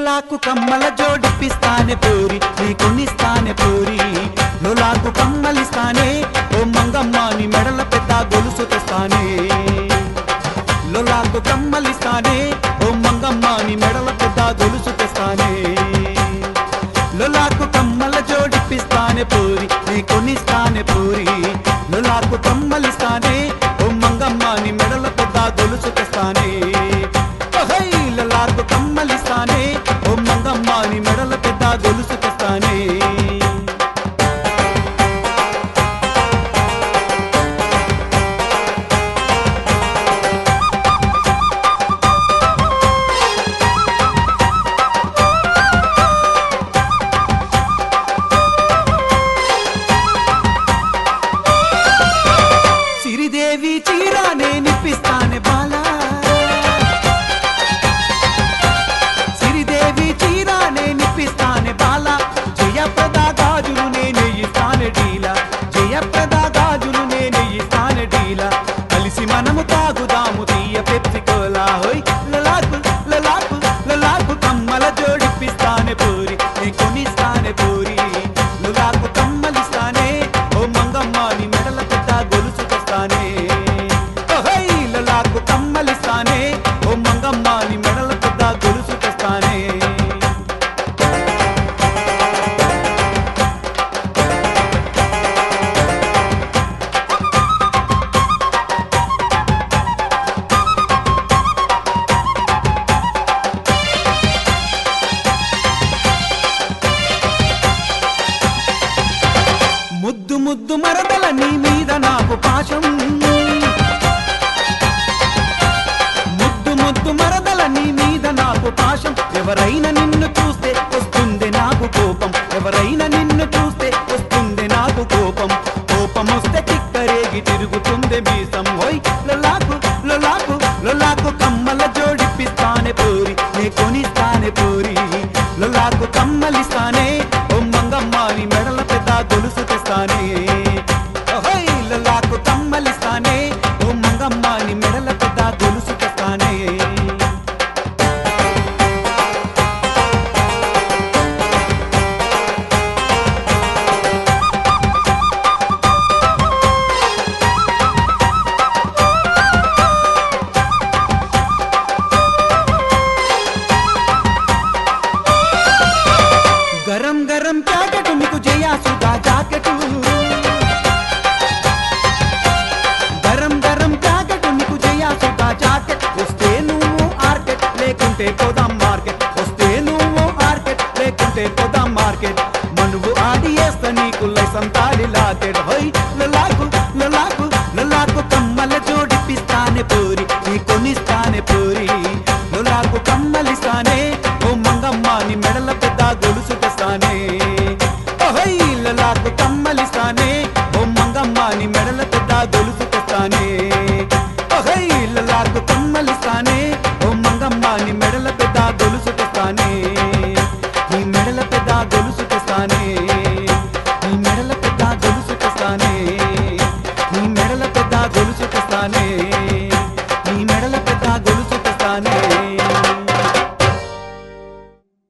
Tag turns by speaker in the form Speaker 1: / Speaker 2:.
Speaker 1: లొలాకు కమ్మల జోడిపిస్తానే పోరి నీ కొనిస్తానే పోరి లొలాకు కమ్మలిస్తానే ఓ మంగమ్మ నీ మెడల పెద్ద గొలుసు తెస్తానే లొలాకు కమ్మలిస్తానే ఓ మంగమ్మ నీ మెడల పెద్ద గొలుసు తెస్తానే లొలాకు కమ్మల జోడిపిస్తానే పోరి నీ కొనిస్తానే పోరి లొలాకు కమ్మలిస్తానే ఓ మంగమ్మ నీ మెడల పెద్ద గొలుసు తెస్తానే ఓహై లొలాకు కమ్మలిస్తానే ఓ మంగమ్మ నీ మెడల పెద్ద గొలుసు తెస్తానే సిరిదేవి చీరానే నిప్పిస్తానే బాలా సిరిదేవి చీరానే నిప్పిస్తానే బాలా జయప్రద గాజులు నేనే ఇస్తానే డీలా జయప్రద గాజులు నేనే ఇస్తానే డీలా కలిసి మనము తాగుదాము తీయ పెప్సి కోలా హోయ్ లలాకు లలాకు లలాకు కమ్మల జోడిపిస్తానే పూరి నీ కొనిస్తానే పూరి లలాకు కమ్మలిస్తానే ఓ మంగమ్మ నీ మెడల పెద్ద గొలుసు తెస్తానే ఓహై లలాకు కమ్మలిస్తానే ఓ మంగమ్మ నీ మెడల పెద్ద గొలుసు తెస్తానే ముద్దు ముద్దు మరదల నీ మీద నాకు పాశం ముద్దు ముద్దు మరదల నీ మీద నాకు పాశం ఎవరైనా నిన్ను చూస్తే వస్తుంది నాకు కోపం ఎవరైనా నిన్ను చూస్తే వస్తుంది నాకు కోపం కోపం వస్తే తిక్కరేగి తిరుగుతుంది మీసం హోయ్ లొలాకు లొలాకు లొలాకు కమ్మల జోడిపిస్తానే పోరి నే కొనిస్తానే పోరి లొలాకు కమ్మలిస్తానే ఓ మంగమ్మ నీ మెడల పెద్ద గొలుసు తెస్తానే ఓహోయ్ లొలాకు కమ్మలిస్తానే ఓ మంగమ్మ నీ మెడల పెద్ద గొలుసు తెస్తానే గరం గరం జాకెట్ మీకు జయాసుగా జాకెట్ గరం గరం జాకెట్ మీకు జయాసుగా జాకెట్ వస్తే నువ్వు ఆర్కెట్ లేకుంటే పోదాం మార్కెట్ వస్తే నువ్వు ఆర్కెట్ లేకుంటే పోదాం మార్కెట్ మనువు ఆడి వేస్తా నీకు లైసం తాడి లాకెట్ హోయ్ లలాకు లలాకు లలాకు కమ్మల జోడిపిస్తానే పోరి నీ కొనిస్తానే పోరి లలాకు కమ్మలిస్తానే ఓ మంగమ్మ నీ మెడల పెద్ద గొలుసు తెస్తానే ఓహై లలాకు కమ్మలిస్తానే ఓ మంగమ్మ నీ మెడల పెద్ద గొలుసు తెస్తానే ఓహై లలాకు కమ్మలిస్తానే